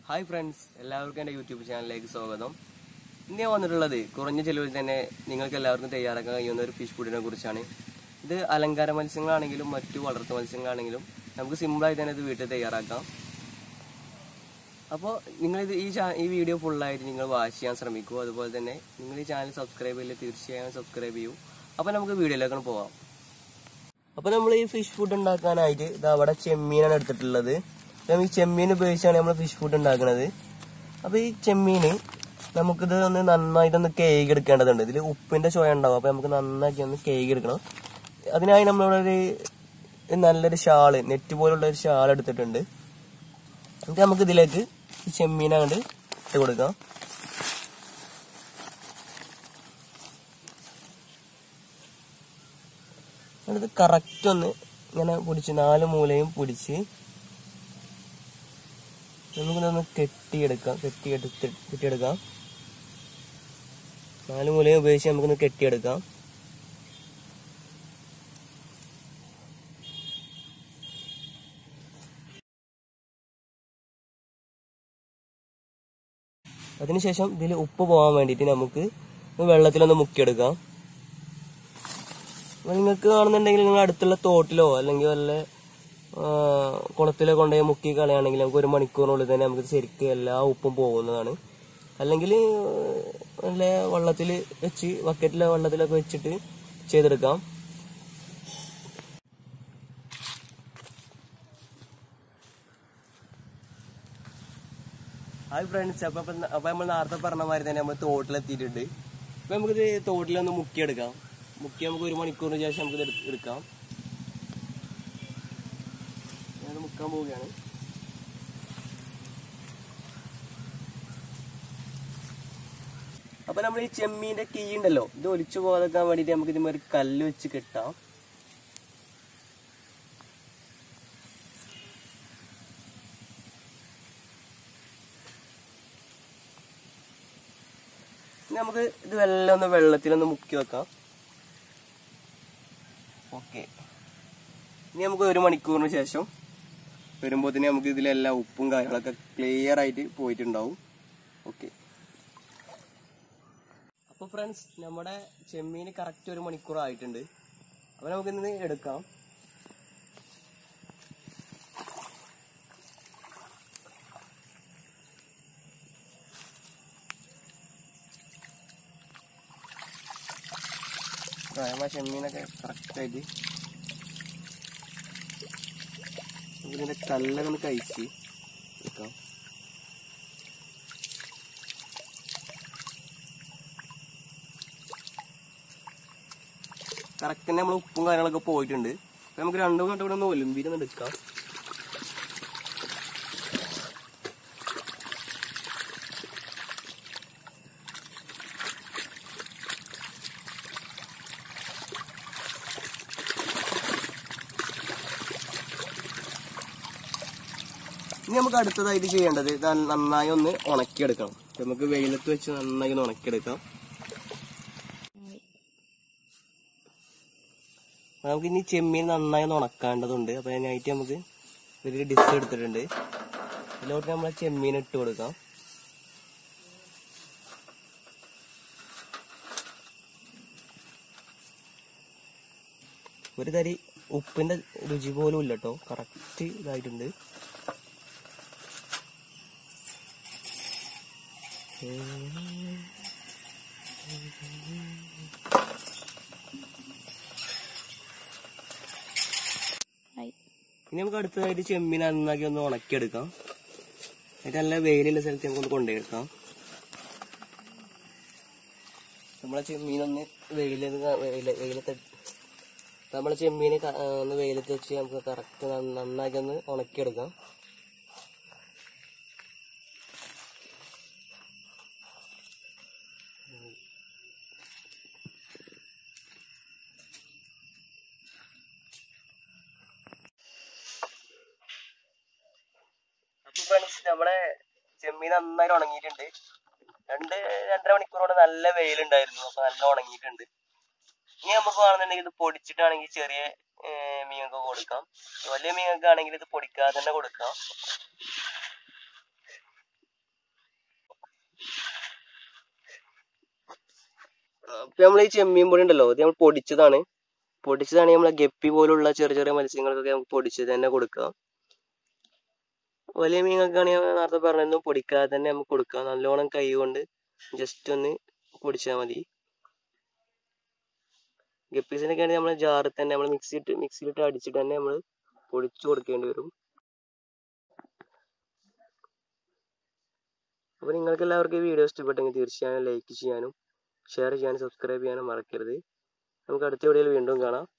hi friends എല്ലാവർക്കും എൻ്റെ YouTube ചാനലിലേക്ക് സ്വാഗതം ഇന്ന് ഞാൻ വന്നിട്ടുള്ളത് കുറഞ്ഞ ചെലവിൽ തന്നെ നിങ്ങൾക്ക് എല്ലാവർക്കും തയ്യാറാക്കാൻ കഴിയുന്ന ഒരു ഫിഷ് ഫുഡിനെ കുറിച്ചാണ് ഇത് അലങ്കാര മത്സ്യങ്ങളാണെങ്കിലും മറ്റു വളർത്തു മത്സ്യങ്ങളാണെങ്കിലും നമുക്ക് സിമ്പിളായി തന്നെ ഇത് വീട്ടിൽ തയ്യാറാക്കാം അപ്പോൾ നിങ്ങളിത് ഈ ചാ ഈ വീഡിയോ ഫുള്ളായിട്ട് നിങ്ങൾ വാച്ച് ചെയ്യാൻ ശ്രമിക്കൂ അതുപോലെ തന്നെ നിങ്ങൾ ഈ ചാനൽ സബ്സ്ക്രൈബ് ചെയ്യില്ല തീർച്ചയായും സബ്സ്ക്രൈബ് ചെയ്യൂ അപ്പോൾ നമുക്ക് വീഡിയോയിലേക്ക് പോവാം അപ്പോൾ നമ്മൾ ഈ ഫിഷ് ഫുഡ് ഉണ്ടാക്കാനായിട്ട് ഇത് അവിടെ ചെമ്മീനാണ് എടുത്തിട്ടുള്ളത് അപ്പം ഈ ചെമ്മീൻ ഉപയോഗിച്ചാണ് നമ്മൾ ഫിഷ് ഫുഡ് ഉണ്ടാക്കുന്നത് അപ്പോൾ ഈ ചെമ്മീന് നമുക്കിത് ഒന്ന് നന്നായിട്ടൊന്ന് കേക്ക് എടുക്കേണ്ടതുണ്ട് ഇതിൽ ഉപ്പിന്റെ ചുവ ഉണ്ടാവും അപ്പോൾ നമുക്ക് നന്നാക്കി ഒന്ന് കേക്ക് എടുക്കണം അതിനായി നമ്മളൊരു നല്ലൊരു ഷാള് നെറ്റ് പോലുള്ള ഒരു ഷാൾ എടുത്തിട്ടുണ്ട് എന്നിട്ട് നമുക്ക് ഇതിലേക്ക് ഈ ചെമ്മീൻ അങ്ങോട്ട് ഇട്ട് കൊടുക്കാം എന്നിട്ട് കറക്റ്റ് ഒന്ന് ഇങ്ങനെ പിടിച്ച് നാല് മൂലയും പിടിച്ച് നമുക്കിതൊന്ന് കെട്ടിയെടുക്കാം കെട്ടിയെടുത്ത് കെട്ടിയെടുക്കാം നാല് മൂലയും ഉപയോഗിച്ച് നമുക്കൊന്ന് കെട്ടിയെടുക്കാം അതിനുശേഷം ഇതിൽ ഉപ്പ് പോകാൻ വേണ്ടിയിട്ട് നമുക്ക് വെള്ളത്തിലൊന്ന് മുക്കിയെടുക്കാം അപ്പൊ നിങ്ങൾക്ക് കാണുന്നുണ്ടെങ്കിൽ നിങ്ങൾ അടുത്തുള്ള തോട്ടിലോ അല്ലെങ്കിൽ വല്ല ആ, കുളത്തിലോ കൊണ്ടുപോയി മുക്കി കളയാണെങ്കിൽ നമുക്ക് ഒരു മണിക്കൂറിനുള്ളിൽ തന്നെ നമുക്ക് ശരിക്ക് എല്ലാ ഉപ്പും പോകുന്നതാണ് അല്ലെങ്കിൽ നല്ല വെള്ളത്തിൽ വെച്ച് ബക്കറ്റിലെ വെള്ളത്തിലൊക്കെ വെച്ചിട്ട് ചെയ്തെടുക്കാം ഹായ് ഫ്രണ്ട്സ് അപ്പൊ ഇപ്പൊ- അപ്പൊ നമ്മൾ നേരത്തെ പറഞ്ഞ മാതിരി തന്നെ നമ്മൾ തോട്ടിലെത്തിയിട്ടുണ്ട് അപ്പൊ നമുക്കിത് തോട്ടിലൊന്ന് മുക്കിയെടുക്കാം മുക്കി നമുക്ക് ഒരു മണിക്കൂറിന് ശേഷം നമുക്കിത് എടു- എടുക്കാം ഞാൻ മുക്കാൻ പോവുകയാണ് അപ്പൊ നമ്മൾ ഈ ചെമ്മീന്റെ കീ ഉണ്ടല്ലോ ഇത് ഒലിച്ചു പോകാതെക്കാൻ വേണ്ടിട്ട് നമുക്ക് ഇതിന്മേൽ ഒരു കല്ല് വെച്ച് കെട്ടാം ഇനി നമുക്ക് ഇത് വെള്ളം ഒന്ന് വെള്ളത്തിലൊന്ന് മുക്കി വെക്കാം ഓക്കെ ഇനി നമുക്ക് ഒരു മണിക്കൂറിന് ശേഷം വരുമ്പോൾ തന്നെ നമുക്ക് ഇതിലെല്ലാം ഉപ്പും കാര്യങ്ങളൊക്കെ ക്ലിയർ ആയിട്ട് പോയിട്ടുണ്ടാവും ഓക്കെ അപ്പോൾ ഫ്രണ്ട്സ് നമ്മുടെ ചെമ്മീൻ കറക്റ്റ് ഒരു മണിക്കൂർ ആയിട്ടുണ്ട് അപ്പോൾ നമുക്ക് ഇന്ന് എടുക്കാം നമ്മുടെ ചെമ്മീനൊക്കെ കറക്റ്റ് ആയിട്ട് ഇതിന്റെ കല്ലൊക്കെ ഒന്ന് കഴിച്ച് വെക്കാം കറക്റ്റ് തന്നെ നമ്മൾ ഉപ്പും കാര്യങ്ങളൊക്കെ പോയിട്ടുണ്ട് അപ്പൊ നമുക്ക് രണ്ടു കണ്ടു കൂടെ ഒന്ന് ഒലിമ്പിരി എടുക്കാം ഇനി നമുക്ക് അടുത്തതായിട്ട് ചെയ്യേണ്ടത് ഇത് നന്നായി ഒന്ന് ഉണക്കിയെടുക്കണം അപ്പൊ നമുക്ക് വെയിലത്ത് വെച്ച് നന്നായി ഒന്ന് ഉണക്കിയെടുക്കാം അപ്പൊ നമുക്ക് ഇനി ചെമ്മീൻ നന്നായി ഒന്ന് ഉണക്കാണ്ടതുണ്ട് അപ്പൊ അതിനായിട്ട് നമുക്ക് ഒരു ഡിഷ് എടുത്തിട്ടുണ്ട് അതിലോട്ട് നമ്മളെ ചെമ്മീൻ ഇട്ട് കൊടുക്കാം ഒരു തരി ഉപ്പിന്റെ രുചി പോലും ഇല്ല കേട്ടോ കറക്റ്റ് ഇതായിട്ടുണ്ട് ഇനി നമുക്ക് അടുത്തതായിട്ട് ചെമ്മീൻ നന്നാക്കി ഒന്ന് ഉണക്കിയെടുക്കാം എന്നിട്ട് നല്ല വെയിലുള്ള സ്ഥലത്ത് നമുക്ക് ഒന്ന് കൊണ്ടുപോയെടുക്കാം നമ്മളെ ചെമ്മീനൊന്ന് വെയിലത്ത് ക- വെയില വെയിലത്ത് നമ്മളെ ചെമ്മീന് ക- ആ, ഒന്ന് വെയിലത്ത് വെച്ച് നമുക്ക് കറക്റ്റ് നന്നാക്കി ഒന്ന് ഉണക്കിയെടുക്കാം അപ്പൊ ഫ്രണ്ട്സ് നമ്മളെ ചെമ്മീൻ നന്നായിട്ട് ഉണങ്ങിയിട്ടുണ്ട് രണ്ട് രണ്ടര മണിക്കൂറോടെ നല്ല വെയിലുണ്ടായിരുന്നു അപ്പൊ നല്ല ഉണങ്ങിയിട്ടുണ്ട് ഇനി നമുക്ക് വേണമെന്നുണ്ടെങ്കിൽ ഇത് പൊടിച്ചിട്ടാണെങ്കിൽ ചെറിയ ഏർ മീനൊക്കെ കൊടുക്കാം വലിയ മീനൊക്കെ ആണെങ്കിൽ ഇത് പൊടിക്കാതെ തന്നെ കൊടുക്കാം ഇപ്പൊ നമ്മൾ ഈ ചെമ്മീൻ പൊടി ഉണ്ടല്ലോ ഇത് നമ്മൾ പൊടിച്ചതാണ് പൊടിച്ചതാണ് നമ്മളെ ഗപ്പി പോലുള്ള ചെറിയ ചെറിയ മത്സ്യങ്ങൾക്കൊക്കെ നമുക്ക് പൊടിച്ചത് തന്നെ കൊടുക്കുക വലിയ മീനുകൾക്കാണെങ്കിൽ ഞാൻ നേരത്തെ പറഞ്ഞിരുന്നു പൊടിക്കാതെ തന്നെ നമുക്ക് കൊടുക്കാം നല്ലോണം കൈ കൊണ്ട് ജസ്റ്റ് ഒന്ന് പൊടിച്ചാൽ മതി ഗപ്പീസിനൊക്കെ ആണെങ്കിൽ നമ്മൾ ജാറിൽ തന്നെ നമ്മൾ മിക്സി ഇട്ട് മിക്സിയിലിട്ട് അടിച്ചിട്ട് തന്നെ നമ്മൾ പൊടിച്ചു കൊടുക്കേണ്ടി വരും അപ്പോൾ നിങ്ങൾക്ക് എല്ലാവർക്കും ഈ വീഡിയോ ഇഷ്ടപ്പെട്ടെങ്കിൽ തീർച്ചയായും ലൈക്ക് ചെയ്യാനും ഷെയർ ചെയ്യാനും സബ്സ്ക്രൈബ് ചെയ്യാനും മറക്കരുത് നമുക്ക് അടുത്ത വീഡിയോയിൽ വീണ്ടും കാണാം